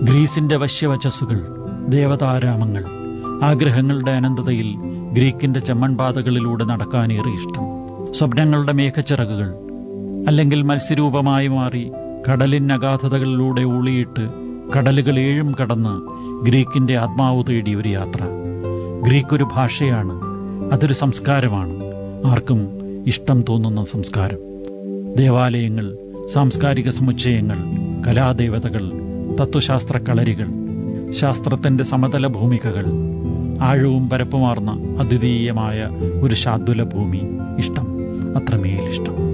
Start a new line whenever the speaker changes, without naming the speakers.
ഗ്രീസിന്റെ വശ്യവചസ്സുകൾ ദേവതാരാമങ്ങൾ ആഗ്രഹങ്ങളുടെ അനന്തതയിൽ ഗ്രീക്കിന്റെ ചെമ്മൺപാതകളിലൂടെ നടക്കാനേറെ ഇഷ്ടം സ്വപ്നങ്ങളുടെ മേഘച്ചിറകുകൾ അല്ലെങ്കിൽ മത്സ്യരൂപമായി മാറി കടലിനഗാധതകളിലൂടെ ഊളിയിട്ട് കടലുകൾ ഏഴും കടന്ന് ഗ്രീക്കിന്റെ ആത്മാവ് തേടിയ ഒരു യാത്ര ഗ്രീക്ക് ഒരു ഭാഷയാണ് അതൊരു സംസ്കാരമാണ് ആർക്കും ഇഷ്ടം തോന്നുന്ന സംസ്കാരം ദേവാലയങ്ങൾ സാംസ്കാരിക സമുച്ചയങ്ങൾ കലാദേവതകൾ തത്വശാസ്ത്ര കളരികൾ ശാസ്ത്രത്തിന്റെ സമതല ഭൂമികകൾ ആഴവും പരപ്പുമാർന്ന അദ്വിതീയമായ ഒരു ശാദ്വല ഭൂമി ഇഷ്ടം അത്രമേൽ ഇഷ്ടം